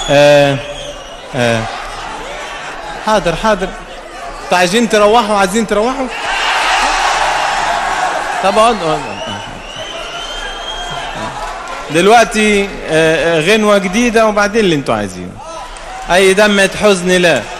آه آه حاضر حاضر انتوا عايزين تروحوا عايزين تروحوا طب اقعد اقعد دلوقتي آه، آه، غنوة جديدة وبعدين اللي انتوا عايزينه أي دمعة حزن لا